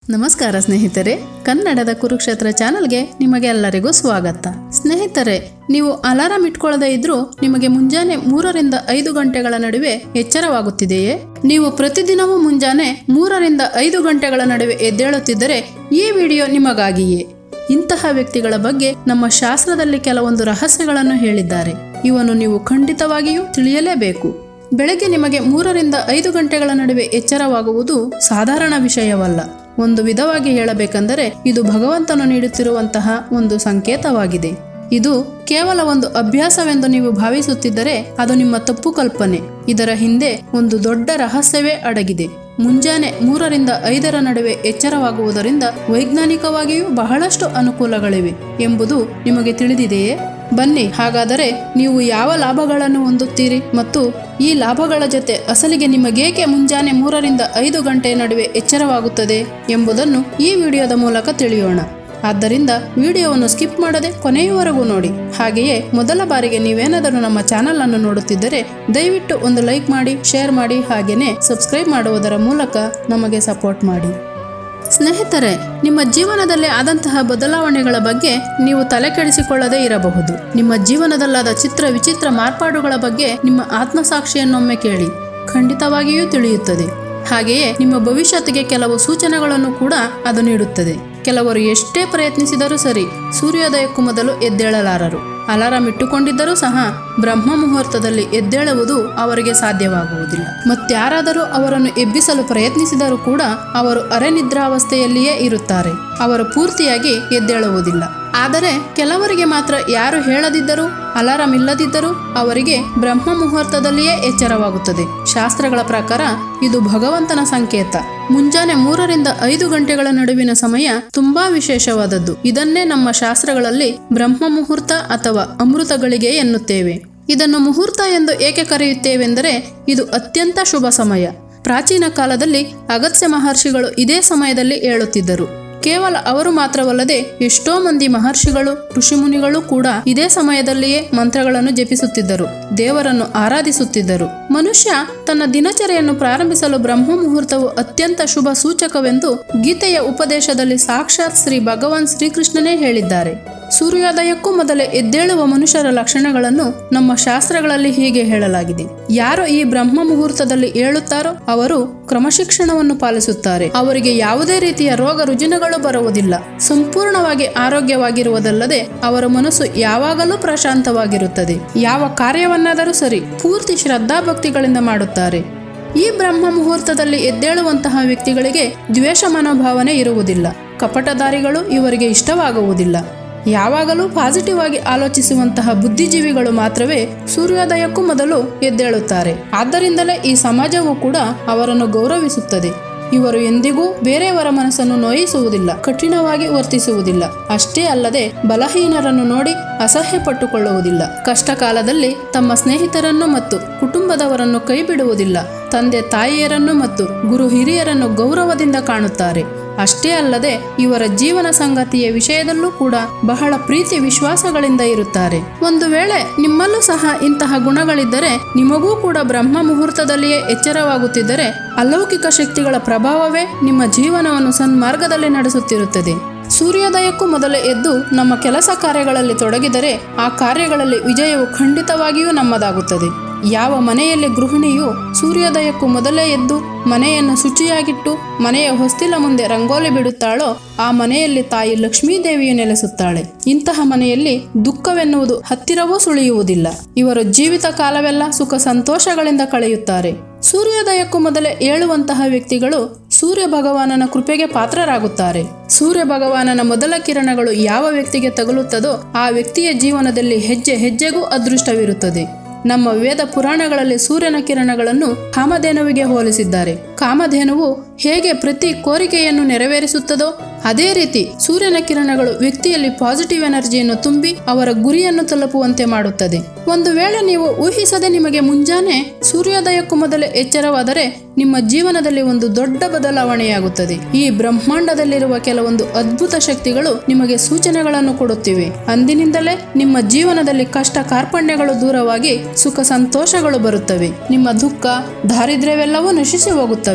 ನಮಸ್ಕಾರ ಸ್ನೇಹಿತರೆ ಕನ್ನಡದ ಕುರುಕ್ಷೇತ್ರ ಚಾನಲ್ಗೆ ನಿಮಗೆ ಎಲ್ಲರಿಗೂ ಸ್ವಾಗತ ಸ್ನೇಹಿತರೆ ನೀವು ಅಲಾರಾಂ ಇಟ್ಕೊಳ್ಳದೇ ಇದ್ರೂ ನಿಮಗೆ ಮುಂಜಾನೆ ಮೂರರಿಂದ ಐದು ಗಂಟೆಗಳ ನಡುವೆ ಎಚ್ಚರವಾಗುತ್ತಿದೆಯೇ ನೀವು ಪ್ರತಿದಿನವೂ ಮುಂಜಾನೆ ಮೂರರಿಂದ ಐದು ಗಂಟೆಗಳ ನಡುವೆ ಎದ್ದೇಳುತ್ತಿದ್ದರೆ ಈ ವಿಡಿಯೋ ನಿಮಗಾಗಿಯೇ ಇಂತಹ ವ್ಯಕ್ತಿಗಳ ಬಗ್ಗೆ ನಮ್ಮ ಶಾಸ್ತ್ರದಲ್ಲಿ ಕೆಲವೊಂದು ರಹಸ್ಯಗಳನ್ನು ಹೇಳಿದ್ದಾರೆ ಇವನ್ನು ನೀವು ಖಂಡಿತವಾಗಿಯೂ ತಿಳಿಯಲೇಬೇಕು ಬೆಳಗ್ಗೆ ನಿಮಗೆ ಮೂರರಿಂದ ಐದು ಗಂಟೆಗಳ ನಡುವೆ ಎಚ್ಚರವಾಗುವುದು ಸಾಧಾರಣ ವಿಷಯವಲ್ಲ ಒಂದು ವಿಧವಾಗಿ ಹೇಳಬೇಕೆಂದರೆ ಇದು ಭಗವಂತನು ನೀಡುತ್ತಿರುವಂತಹ ಒಂದು ಸಂಕೇತವಾಗಿದೆ ಇದು ಕೇವಲ ಒಂದು ಅಭ್ಯಾಸವೆಂದು ನೀವು ಭಾವಿಸುತ್ತಿದ್ದರೆ ಅದು ನಿಮ್ಮ ತಪ್ಪು ಕಲ್ಪನೆ ಇದರ ಹಿಂದೆ ಒಂದು ದೊಡ್ಡ ರಹಸ್ಯವೇ ಅಡಗಿದೆ ಮುಂಜಾನೆ ಮೂರರಿಂದ ಐದರ ನಡುವೆ ಎಚ್ಚರವಾಗುವುದರಿಂದ ವೈಜ್ಞಾನಿಕವಾಗಿಯೂ ಬಹಳಷ್ಟು ಅನುಕೂಲಗಳಿವೆ ಎಂಬುದು ನಿಮಗೆ ತಿಳಿದಿದೆಯೇ ಬನ್ನಿ ಹಾಗಾದರೆ ನೀವು ಯಾವ ಲಾಭಗಳನ್ನು ಹೊಂದುತ್ತೀರಿ ಮತ್ತು ಈ ಲಾಭಗಳ ಜೊತೆ ಅಸಲಿಗೆ ನಿಮಗೇಕೆ ಮುಂಜಾನೆ ಮೂರರಿಂದ ಐದು ಗಂಟೆ ನಡುವೆ ಎಚ್ಚರವಾಗುತ್ತದೆ ಎಂಬುದನ್ನು ಈ ವಿಡಿಯೋದ ಮೂಲಕ ತಿಳಿಯೋಣ ಆದ್ದರಿಂದ ವಿಡಿಯೋವನ್ನು ಸ್ಕಿಪ್ ಮಾಡದೆ ಕೊನೆಯವರೆಗೂ ನೋಡಿ ಹಾಗೆಯೇ ಮೊದಲ ಬಾರಿಗೆ ನೀವೇನಾದರೂ ನಮ್ಮ ಚಾನಲ್ ಅನ್ನು ನೋಡುತ್ತಿದ್ದರೆ ದಯವಿಟ್ಟು ಒಂದು ಲೈಕ್ ಮಾಡಿ ಶೇರ್ ಮಾಡಿ ಹಾಗೆಯೇ ಸಬ್ಸ್ಕ್ರೈಬ್ ಮಾಡುವುದರ ಮೂಲಕ ನಮಗೆ ಸಪೋರ್ಟ್ ಮಾಡಿ ಸ್ನೇಹಿತರೆ ನಿಮ್ಮ ಜೀವನದಲ್ಲಿ ಆದಂತಹ ಬದಲಾವಣೆಗಳ ಬಗ್ಗೆ ನೀವು ತಲೆ ಕೆಡಿಸಿಕೊಳ್ಳದೇ ಇರಬಹುದು ನಿಮ್ಮ ಜೀವನದಲ್ಲಾದ ಚಿತ್ರ ವಿಚಿತ್ರ ಮಾರ್ಪಾಡುಗಳ ಬಗ್ಗೆ ನಿಮ್ಮ ಆತ್ಮಸಾಕ್ಷಿಯನ್ನೊಮ್ಮೆ ಕೇಳಿ ಖಂಡಿತವಾಗಿಯೂ ತಿಳಿಯುತ್ತದೆ ಹಾಗೆಯೇ ನಿಮ್ಮ ಭವಿಷ್ಯತ್ತಿಗೆ ಕೆಲವು ಸೂಚನೆಗಳನ್ನು ಕೂಡ ಅದು ನೀಡುತ್ತದೆ ಕೆಲವರು ಎಷ್ಟೇ ಪ್ರಯತ್ನಿಸಿದರೂ ಸರಿ ಸೂರ್ಯೋದಯಕ್ಕೂ ಮೊದಲು ಎದ್ದೇಳಲಾರರು ಅಲಾರಾಂ ಇಟ್ಟುಕೊಂಡಿದ್ದರೂ ಸಹ ಬ್ರಹ್ಮ ಮುಹೂರ್ತದಲ್ಲಿ ಎದ್ದೇಳುವುದು ಅವರಿಗೆ ಸಾಧ್ಯವಾಗುವುದಿಲ್ಲ ಮತ್ಯಾರಾದರೂ ಅವರನ್ನು ಎಬ್ಬಿಸಲು ಪ್ರಯತ್ನಿಸಿದರೂ ಕೂಡ ಅವರು ಅರೆನಿದ್ರಾವಸ್ಥೆಯಲ್ಲಿಯೇ ಇರುತ್ತಾರೆ ಅವರು ಪೂರ್ತಿಯಾಗಿ ಎದ್ದೇಳುವುದಿಲ್ಲ ಆದರೆ ಕೆಲವರಿಗೆ ಮಾತ್ರ ಯಾರು ಹೇಳದಿದ್ದರೂ ಅಲಾರಾಂ ಇಲ್ಲದಿದ್ದರೂ ಅವರಿಗೆ ಬ್ರಹ್ಮ ಮುಹೂರ್ತದಲ್ಲಿಯೇ ಎಚ್ಚರವಾಗುತ್ತದೆ ಶಾಸ್ತ್ರಗಳ ಪ್ರಕಾರ ಇದು ಭಗವಂತನ ಸಂಕೇತ ಮುಂಜಾನೆ ಮೂರರಿಂದ ಐದು ಗಂಟೆಗಳ ನಡುವಿನ ಸಮಯ ತುಂಬಾ ವಿಶೇಷವಾದದ್ದು ಇದನ್ನೇ ನಮ್ಮ ಶಾಸ್ತ್ರಗಳಲ್ಲಿ ಬ್ರಹ್ಮ ಮುಹೂರ್ತ ಅಥವಾ ಅಮೃತಗಳಿಗೆ ಎನ್ನುತ್ತೇವೆ ಇದನ್ನು ಮುಹೂರ್ತ ಎಂದು ಏಕೆ ಕರೆಯುತ್ತೇವೆಂದರೆ ಇದು ಅತ್ಯಂತ ಶುಭ ಸಮಯ ಪ್ರಾಚೀನ ಕಾಲದಲ್ಲಿ ಅಗತ್ಯ ಮಹರ್ಷಿಗಳು ಇದೇ ಸಮಯದಲ್ಲಿ ಏಳುತ್ತಿದ್ದರು ಕೇವಲ ಅವರು ಮಾತ್ರವಲ್ಲದೆ ಎಷ್ಟೋ ಮಂದಿ ಮಹರ್ಷಿಗಳು ಋಷಿಮುನಿಗಳು ಕೂಡ ಇದೇ ಸಮಯದಲ್ಲಿಯೇ ಮಂತ್ರಗಳನ್ನು ಜಪಿಸುತ್ತಿದ್ದರು ದೇವರನ್ನು ಆರಾಧಿಸುತ್ತಿದ್ದರು ಮನುಷ್ಯ ತನ್ನ ದಿನಚರಿಯನ್ನು ಪ್ರಾರಂಭಿಸಲು ಬ್ರಹ್ಮ ಮುಹೂರ್ತವು ಅತ್ಯಂತ ಶುಭ ಸೂಚಕವೆಂದು ಗೀತೆಯ ಉಪದೇಶದಲ್ಲಿ ಸಾಕ್ಷಾತ್ ಶ್ರೀ ಭಗವಾನ್ ಶ್ರೀಕೃಷ್ಣನೇ ಹೇಳಿದ್ದಾರೆ ಸೂರ್ಯೋದಯಕ್ಕೂ ಮೊದಲೇ ಎದ್ದೇಳುವ ಮನುಷ್ಯರ ಲಕ್ಷಣಗಳನ್ನು ನಮ್ಮ ಶಾಸ್ತ್ರಗಳಲ್ಲಿ ಹೀಗೆ ಹೇಳಲಾಗಿದೆ ಯಾರು ಈ ಬ್ರಹ್ಮ ಮುಹೂರ್ತದಲ್ಲಿ ಏಳುತ್ತಾರೋ ಅವರು ಕ್ರಮಶಿಕ್ಷಣವನ್ನು ಪಾಲಿಸುತ್ತಾರೆ ಅವರಿಗೆ ಯಾವುದೇ ರೀತಿಯ ರೋಗ ರುಜಿನಗಳು ಬರುವುದಿಲ್ಲ ಸಂಪೂರ್ಣವಾಗಿ ಆರೋಗ್ಯವಾಗಿರುವುದಲ್ಲದೆ ಅವರ ಮನಸ್ಸು ಯಾವಾಗಲೂ ಪ್ರಶಾಂತವಾಗಿರುತ್ತದೆ ಯಾವ ಕಾರ್ಯವನ್ನಾದರೂ ಸರಿ ಪೂರ್ತಿ ಶ್ರದ್ಧಾಭಕ್ತಿಗಳಿಂದ ಮಾಡುತ್ತಾರೆ ಈ ಬ್ರಹ್ಮ ಮುಹೂರ್ತದಲ್ಲಿ ಎದ್ದೇಳುವಂತಹ ವ್ಯಕ್ತಿಗಳಿಗೆ ದ್ವೇಷ ಮನೋಭಾವನೆ ಇರುವುದಿಲ್ಲ ಕಪಟದಾರಿಗಳು ಇವರಿಗೆ ಇಷ್ಟವಾಗುವುದಿಲ್ಲ ಯಾವಾಗಲೂ ಪಾಸಿಟಿವ್ ಆಗಿ ಆಲೋಚಿಸುವಂತಹ ಬುದ್ಧಿಜೀವಿಗಳು ಮಾತ್ರವೇ ಸೂರ್ಯೋದಯಕ್ಕೂ ಮೊದಲು ಎದ್ದೇಳುತ್ತಾರೆ ಆದ್ದರಿಂದಲೇ ಈ ಸಮಾಜವು ಕೂಡ ಅವರನ್ನು ಗೌರವಿಸುತ್ತದೆ ಇವರು ಎಂದಿಗೂ ಬೇರೆಯವರ ಮನಸ್ಸನ್ನು ನೋಯಿಸುವುದಿಲ್ಲ ಕಠಿಣವಾಗಿ ವರ್ತಿಸುವುದಿಲ್ಲ ಅಷ್ಟೇ ಅಲ್ಲದೆ ಬಲಹೀನರನ್ನು ನೋಡಿ ಅಸಹ್ಯ ಪಟ್ಟುಕೊಳ್ಳುವುದಿಲ್ಲ ಕಷ್ಟ ಕಾಲದಲ್ಲಿ ತಮ್ಮ ಸ್ನೇಹಿತರನ್ನು ಮತ್ತು ಕುಟುಂಬದವರನ್ನು ಕೈಬಿಡುವುದಿಲ್ಲ ತಂದೆ ತಾಯಿಯರನ್ನು ಮತ್ತು ಗುರು ಹಿರಿಯರನ್ನು ಗೌರವದಿಂದ ಕಾಣುತ್ತಾರೆ ಅಷ್ಟೇ ಅಲ್ಲದೆ ಇವರ ಜೀವನ ಸಂಗತಿಯ ವಿಷಯದಲ್ಲೂ ಕೂಡ ಬಹಳ ಪ್ರೀತಿ ವಿಶ್ವಾಸಗಳಿಂದ ಇರುತ್ತಾರೆ ಒಂದು ವೇಳೆ ನಿಮ್ಮಲ್ಲೂ ಸಹ ಇಂತಹ ಗುಣಗಳಿದ್ದರೆ ನಿಮಗೂ ಕೂಡ ಬ್ರಹ್ಮ ಮುಹೂರ್ತದಲ್ಲಿಯೇ ಎಚ್ಚರವಾಗುತ್ತಿದ್ದರೆ ಅಲೌಕಿಕ ಶಕ್ತಿಗಳ ಪ್ರಭಾವವೇ ನಿಮ್ಮ ಜೀವನವನ್ನು ಸನ್ಮಾರ್ಗದಲ್ಲಿ ನಡೆಸುತ್ತಿರುತ್ತದೆ ಸೂರ್ಯೋದಯಕ್ಕೂ ಮೊದಲೇ ಎದ್ದು ನಮ್ಮ ಕೆಲಸ ಕಾರ್ಯಗಳಲ್ಲಿ ತೊಡಗಿದರೆ ಆ ಕಾರ್ಯಗಳಲ್ಲಿ ವಿಜಯವು ಖಂಡಿತವಾಗಿಯೂ ನಮ್ಮದಾಗುತ್ತದೆ ಯಾವ ಮನೆಯಲ್ಲಿ ಗೃಹಿಣಿಯು ಸೂರ್ಯೋದಯಕ್ಕೂ ಮೊದಲೇ ಎದ್ದು ಮನೆಯನ್ನು ಶುಚಿಯಾಗಿಟ್ಟು ಮನೆಯ ಹೊಸ್ತಿಲ ಮುಂದೆ ರಂಗೋಲಿ ಬಿಡುತ್ತಾಳೋ ಆ ಮನೆಯಲ್ಲಿ ತಾಯಿ ಲಕ್ಷ್ಮೀದೇವಿಯು ನೆಲೆಸುತ್ತಾಳೆ ಇಂತಹ ಮನೆಯಲ್ಲಿ ದುಃಖವೆನ್ನುವುದು ಹತ್ತಿರವೂ ಸುಳಿಯುವುದಿಲ್ಲ ಇವರ ಜೀವಿತ ಕಾಲವೆಲ್ಲ ಸುಖ ಸಂತೋಷಗಳಿಂದ ಕಳೆಯುತ್ತಾರೆ ಸೂರ್ಯೋದಯಕ್ಕೂ ಮೊದಲೇ ಏಳುವಂತಹ ವ್ಯಕ್ತಿಗಳು ಸೂರ್ಯ ಭಗವಾನನ ಕೃಪೆಗೆ ಪಾತ್ರರಾಗುತ್ತಾರೆ ಸೂರ್ಯ ಭಗವಾನನ ಮೊದಲ ಕಿರಣಗಳು ಯಾವ ವ್ಯಕ್ತಿಗೆ ತಗುಲುತ್ತದೋ ಆ ವ್ಯಕ್ತಿಯ ಜೀವನದಲ್ಲಿ ಹೆಜ್ಜೆ ಹೆಜ್ಜೆಗೂ ಅದೃಷ್ಟವಿರುತ್ತದೆ ನಮ್ಮ ವೇದ ಪುರಾಣಗಳಲ್ಲಿ ಸೂರ್ಯನ ಕಿರಣಗಳನ್ನು ಕಾಮಧೇನುವಿಗೆ ಹೋಲಿಸಿದ್ದಾರೆ ಕಾಮಧೇನುವು ಹೇಗೆ ಪ್ರತಿ ಕೋರಿಕೆಯನ್ನು ನೆರವೇರಿಸುತ್ತದೋ ಅದೇ ರೀತಿ ಸೂರ್ಯನ ಕಿರಣಗಳು ವ್ಯಕ್ತಿಯಲ್ಲಿ ಪಾಸಿಟಿವ್ ಎನರ್ಜಿಯನ್ನು ತುಂಬಿ ಅವರ ಗುರಿಯನ್ನು ತಲುಪುವಂತೆ ಮಾಡುತ್ತದೆ ಒಂದು ವೇಳೆ ನೀವು ಊಹಿಸದೆ ನಿಮಗೆ ಮುಂಜಾನೆ ಸೂರ್ಯೋದಯಕ್ಕೂ ಮೊದಲೇ ಎಚ್ಚರವಾದರೆ ನಿಮ್ಮ ಜೀವನದಲ್ಲಿ ಒಂದು ದೊಡ್ಡ ಬದಲಾವಣೆಯಾಗುತ್ತದೆ ಈ ಬ್ರಹ್ಮಾಂಡದಲ್ಲಿರುವ ಕೆಲವೊಂದು ಅದ್ಭುತ ಶಕ್ತಿಗಳು ನಿಮಗೆ ಸೂಚನೆಗಳನ್ನು ಕೊಡುತ್ತಿವೆ ಅಂದಿನಿಂದಲೇ ನಿಮ್ಮ ಜೀವನದಲ್ಲಿ ಕಷ್ಟ ಕಾರ್ಪಣ್ಯಗಳು ದೂರವಾಗಿ ಸುಖ ಸಂತೋಷಗಳು ಬರುತ್ತವೆ ನಿಮ್ಮ ದುಃಖ ದಾರಿದ್ರ್ಯವೆಲ್ಲವೂ ನಶಿಸಿ ಹೋಗುತ್ತವೆ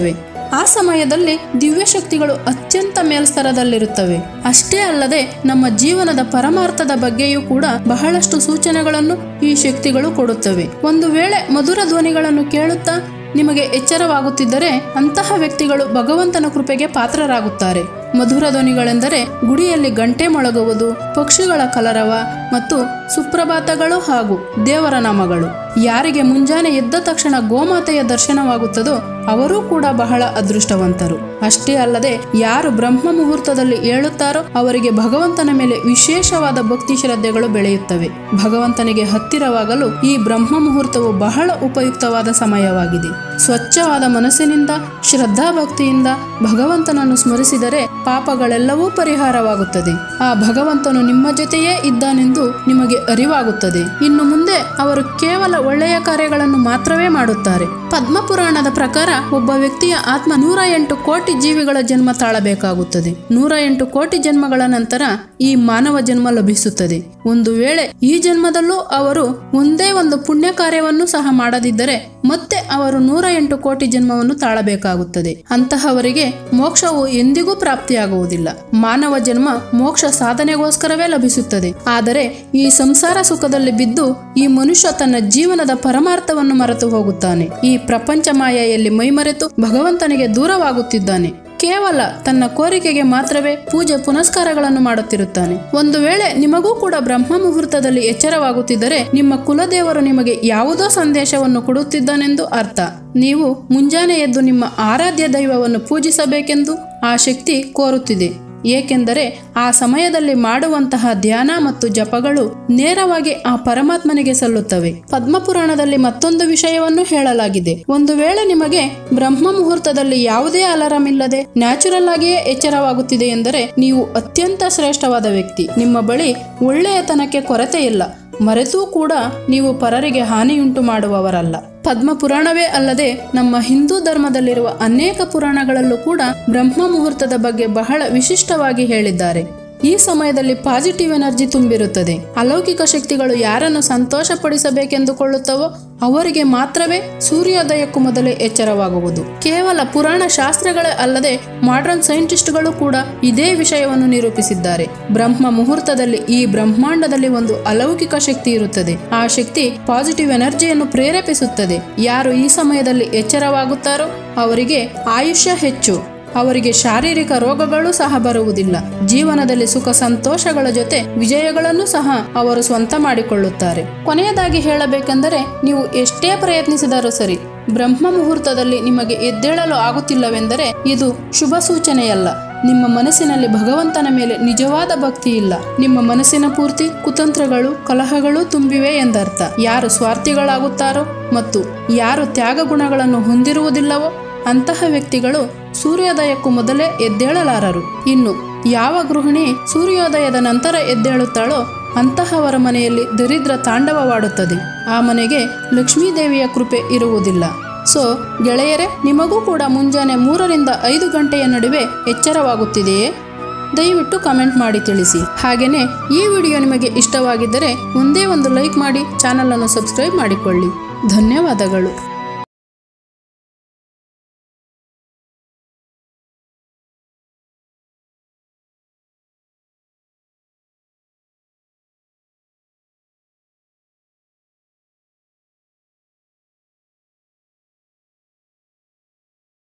ಆ ಸಮಯದಲ್ಲಿ ದಿವ್ಯ ಶಕ್ತಿಗಳು ಅತ್ಯಂತ ಮೇಲ್ಸ್ತರದಲ್ಲಿರುತ್ತವೆ ಅಷ್ಟೇ ಅಲ್ಲದೆ ನಮ್ಮ ಜೀವನದ ಪರಮಾರ್ಥದ ಬಗ್ಗೆಯೂ ಕೂಡ ಬಹಳಷ್ಟು ಸೂಚನೆಗಳನ್ನು ಈ ಶಕ್ತಿಗಳು ಕೊಡುತ್ತವೆ ಒಂದು ವೇಳೆ ಮಧುರ ಧ್ವನಿಗಳನ್ನು ಕೇಳುತ್ತಾ ನಿಮಗೆ ಎಚ್ಚರವಾಗುತ್ತಿದ್ದರೆ ಅಂತಹ ವ್ಯಕ್ತಿಗಳು ಭಗವಂತನ ಕೃಪೆಗೆ ಪಾತ್ರರಾಗುತ್ತಾರೆ ಮಧುರ ಧ್ವನಿಗಳೆಂದರೆ ಗುಡಿಯಲ್ಲಿ ಗಂಟೆ ಮೊಳಗುವುದು ಪಕ್ಷಿಗಳ ಕಲರವ ಮತ್ತು ಸುಪ್ರಭಾತಗಳು ಹಾಗೂ ದೇವರ ನಾಮಗಳು ಯಾರಿಗೆ ಮುಂಜಾನೆ ಎದ್ದ ತಕ್ಷಣ ಗೋಮಾತೆಯ ದರ್ಶನವಾಗುತ್ತದೋ ಅವರೂ ಕೂಡ ಬಹಳ ಅದೃಷ್ಟವಂತರು ಅಷ್ಟೇ ಅಲ್ಲದೆ ಯಾರು ಬ್ರಹ್ಮ ಮುಹೂರ್ತದಲ್ಲಿ ಏಳುತ್ತಾರೋ ಅವರಿಗೆ ಭಗವಂತನ ಮೇಲೆ ವಿಶೇಷವಾದ ಭಕ್ತಿ ಶ್ರದ್ಧೆಗಳು ಬೆಳೆಯುತ್ತವೆ ಭಗವಂತನಿಗೆ ಹತ್ತಿರವಾಗಲು ಈ ಬ್ರಹ್ಮ ಮುಹೂರ್ತವು ಬಹಳ ಉಪಯುಕ್ತವಾದ ಸಮಯವಾಗಿದೆ ಸ್ವಚ್ಛವಾದ ಮನಸ್ಸಿನಿಂದ ಶ್ರದ್ಧಾಭಕ್ತಿಯಿಂದ ಭಗವಂತನನ್ನು ಸ್ಮರಿಸಿದರೆ ಪಾಪಗಳೆಲ್ಲವೂ ಪರಿಹಾರವಾಗುತ್ತದೆ ಆ ಭಗವಂತನು ನಿಮ್ಮ ಜೊತೆಯೇ ಇದ್ದಾನೆಂದು ನಿಮಗೆ ಅರಿವಾಗುತ್ತದೆ ಇನ್ನು ಮುಂದೆ ಅವರು ಕೇವಲ ಒಳ್ಳೆಯ ಕಾರ್ಯಗಳನ್ನು ಮಾತ್ರವೇ ಮಾಡುತ್ತಾರೆ ಪದ್ಮಪುರಾಣದ ಪ್ರಕಾರ ಒಬ್ಬ ವ್ಯಕ್ತಿಯ ಆತ್ಮ ನೂರ ಎಂಟು ಕೋಟಿ ಜೀವಿಗಳ ಜನ್ಮ ತಾಳಬೇಕಾಗುತ್ತದೆ ನೂರ ಎಂಟು ಕೋಟಿ ಜನ್ಮಗಳ ನಂತರ ಈ ಮಾನವ ಜನ್ಮ ಲಭಿಸುತ್ತದೆ ಒಂದು ವೇಳೆ ಈ ಜನ್ಮದಲ್ಲೂ ಅವರು ಒಂದೇ ಒಂದು ಪುಣ್ಯ ಕಾರ್ಯವನ್ನು ಸಹ ಮಾಡದಿದ್ದರೆ ಮತ್ತೆ ಅವರು ನೂರ ಎಂಟು ಕೋಟಿ ಜನ್ಮವನ್ನು ತಾಳಬೇಕಾಗುತ್ತದೆ ಅಂತಹವರಿಗೆ ಮೋಕ್ಷವು ಎಂದಿಗೂ ಪ್ರಾಪ್ತಿಯಾಗುವುದಿಲ್ಲ ಮಾನವ ಜನ್ಮ ಮೋಕ್ಷ ಸಾಧನೆಗೋಸ್ಕರವೇ ಲಭಿಸುತ್ತದೆ ಆದರೆ ಈ ಸಂಸಾರ ಸುಖದಲ್ಲಿ ಬಿದ್ದು ಈ ಮನುಷ್ಯ ತನ್ನ ಜೀವನದ ಪರಮಾರ್ಥವನ್ನು ಮರೆತು ಹೋಗುತ್ತಾನೆ ಈ ಪ್ರಪಂಚ ಮಾಯೆಯಲ್ಲಿ ಮೈಮರೆತು ಭಗವಂತನಿಗೆ ದೂರವಾಗುತ್ತಿದ್ದಾನೆ ಕೇವಲ ತನ್ನ ಕೋರಿಕೆಗೆ ಮಾತ್ರವೇ ಪೂಜೆ ಪುನಸ್ಕಾರಗಳನ್ನು ಮಾಡುತ್ತಿರುತ್ತಾನೆ ಒಂದು ವೇಳೆ ನಿಮಗೂ ಕೂಡ ಬ್ರಹ್ಮ ಮುಹೂರ್ತದಲ್ಲಿ ಎಚ್ಚರವಾಗುತ್ತಿದ್ದರೆ ನಿಮ್ಮ ಕುಲದೇವರು ನಿಮಗೆ ಯಾವುದೋ ಸಂದೇಶವನ್ನು ಕೊಡುತ್ತಿದ್ದಾನೆಂದು ಅರ್ಥ ನೀವು ಮುಂಜಾನೆ ಎದ್ದು ನಿಮ್ಮ ಆರಾಧ್ಯ ದೈವವನ್ನು ಪೂಜಿಸಬೇಕೆಂದು ಆ ಶಕ್ತಿ ಕೋರುತ್ತಿದೆ ಏಕೆಂದರೆ ಆ ಸಮಯದಲ್ಲಿ ಮಾಡುವಂತಹ ಧ್ಯಾನ ಮತ್ತು ಜಪಗಳು ನೇರವಾಗಿ ಆ ಪರಮಾತ್ಮನಿಗೆ ಸಲ್ಲುತ್ತವೆ ಪದ್ಮಪುರಾಣದಲ್ಲಿ ಮತ್ತೊಂದು ವಿಷಯವನ್ನು ಹೇಳಲಾಗಿದೆ ಒಂದು ವೇಳೆ ನಿಮಗೆ ಬ್ರಹ್ಮ ಮುಹೂರ್ತದಲ್ಲಿ ಯಾವುದೇ ಅಲಾರಾಮ್ ಇಲ್ಲದೆ ನ್ಯಾಚುರಲ್ ಆಗಿಯೇ ಎಚ್ಚರವಾಗುತ್ತಿದೆ ಎಂದರೆ ನೀವು ಅತ್ಯಂತ ಶ್ರೇಷ್ಠವಾದ ವ್ಯಕ್ತಿ ನಿಮ್ಮ ಬಳಿ ಒಳ್ಳೆಯತನಕ್ಕೆ ಕೊರತೆ ಇಲ್ಲ ಮರೆತೂ ಕೂಡ ನೀವು ಪರರಿಗೆ ಹಾನಿಯುಂಟು ಮಾಡುವವರಲ್ಲ ಪದ್ಮ ಪುರಾಣವೇ ಅಲ್ಲದೆ ನಮ್ಮ ಹಿಂದೂ ಧರ್ಮದಲ್ಲಿರುವ ಅನೇಕ ಪುರಾಣಗಳಲ್ಲೂ ಕೂಡ ಬ್ರಹ್ಮ ಮುಹೂರ್ತದ ಬಗ್ಗೆ ಬಹಳ ವಿಶಿಷ್ಟವಾಗಿ ಹೇಳಿದ್ದಾರೆ ಈ ಸಮಯದಲ್ಲಿ ಪಾಸಿಟಿವ್ ಎನರ್ಜಿ ತುಂಬಿರುತ್ತದೆ ಅಲೌಕಿಕ ಶಕ್ತಿಗಳು ಯಾರನ್ನು ಸಂತೋಷಪಡಿಸಬೇಕೆಂದುಕೊಳ್ಳುತ್ತವೋ ಅವರಿಗೆ ಮಾತ್ರವೇ ಸೂರ್ಯೋದಯಕ್ಕೂ ಮೊದಲೇ ಎಚ್ಚರವಾಗುವುದು ಕೇವಲ ಪುರಾಣ ಶಾಸ್ತ್ರಗಳೇ ಅಲ್ಲದೆ ಮಾಡರ್ನ್ ಸೈಂಟಿಸ್ಟ್ಗಳು ಕೂಡ ಇದೇ ವಿಷಯವನ್ನು ನಿರೂಪಿಸಿದ್ದಾರೆ ಬ್ರಹ್ಮ ಮುಹೂರ್ತದಲ್ಲಿ ಈ ಬ್ರಹ್ಮಾಂಡದಲ್ಲಿ ಒಂದು ಅಲೌಕಿಕ ಶಕ್ತಿ ಇರುತ್ತದೆ ಆ ಶಕ್ತಿ ಪಾಸಿಟಿವ್ ಎನರ್ಜಿಯನ್ನು ಪ್ರೇರೇಪಿಸುತ್ತದೆ ಯಾರು ಈ ಸಮಯದಲ್ಲಿ ಎಚ್ಚರವಾಗುತ್ತಾರೋ ಅವರಿಗೆ ಆಯುಷ್ಯ ಹೆಚ್ಚು ಅವರಿಗೆ ಶಾರೀರಿಕ ರೋಗಗಳು ಸಹ ಬರುವುದಿಲ್ಲ ಜೀವನದಲ್ಲಿ ಸುಖ ಸಂತೋಷಗಳ ಜೊತೆ ವಿಜಯಗಳನ್ನು ಸಹ ಅವರು ಸ್ವಂತ ಮಾಡಿಕೊಳ್ಳುತ್ತಾರೆ ಕೊನೆಯದಾಗಿ ಹೇಳಬೇಕೆಂದರೆ ನೀವು ಎಷ್ಟೇ ಪ್ರಯತ್ನಿಸಿದರೂ ಸರಿ ಬ್ರಹ್ಮ ಮುಹೂರ್ತದಲ್ಲಿ ನಿಮಗೆ ಎದ್ದೇಳಲು ಆಗುತ್ತಿಲ್ಲವೆಂದರೆ ಇದು ಶುಭ ಸೂಚನೆಯಲ್ಲ ನಿಮ್ಮ ಮನಸ್ಸಿನಲ್ಲಿ ಭಗವಂತನ ಮೇಲೆ ನಿಜವಾದ ಭಕ್ತಿ ಇಲ್ಲ ನಿಮ್ಮ ಮನಸ್ಸಿನ ಪೂರ್ತಿ ಕುತಂತ್ರಗಳು ಕಲಹಗಳು ತುಂಬಿವೆ ಎಂದರ್ಥ ಯಾರು ಸ್ವಾರ್ಥಿಗಳಾಗುತ್ತಾರೋ ಮತ್ತು ಯಾರು ತ್ಯಾಗ ಗುಣಗಳನ್ನು ಹೊಂದಿರುವುದಿಲ್ಲವೋ ಅಂತಹ ವ್ಯಕ್ತಿಗಳು ಸೂರ್ಯೋದಯಕ್ಕೂ ಮೊದಲೇ ಎದ್ದೇಳಲಾರರು ಇನ್ನು ಯಾವ ಗೃಹಿಣಿ ಸೂರ್ಯೋದಯದ ನಂತರ ಎದ್ದೇಳುತ್ತಾಳೋ ಅಂತಹವರ ಮನೆಯಲ್ಲಿ ದರಿದ್ರ ತಾಂಡವವಾಡುತ್ತದೆ ಆ ಮನೆಗೆ ಲಕ್ಷ್ಮೀದೇವಿಯ ಕೃಪೆ ಇರುವುದಿಲ್ಲ ಸೊ ಗೆಳೆಯರೆ ನಿಮಗೂ ಕೂಡ ಮುಂಜಾನೆ ಮೂರರಿಂದ ಐದು ಗಂಟೆಯ ನಡುವೆ ಎಚ್ಚರವಾಗುತ್ತಿದೆಯೇ ದಯವಿಟ್ಟು ಕಮೆಂಟ್ ಮಾಡಿ ತಿಳಿಸಿ ಹಾಗೆಯೇ ಈ ವಿಡಿಯೋ ನಿಮಗೆ ಇಷ್ಟವಾಗಿದ್ದರೆ ಒಂದೇ ಒಂದು ಲೈಕ್ ಮಾಡಿ ಚಾನಲನ್ನು ಸಬ್ಸ್ಕ್ರೈಬ್ ಮಾಡಿಕೊಳ್ಳಿ ಧನ್ಯವಾದಗಳು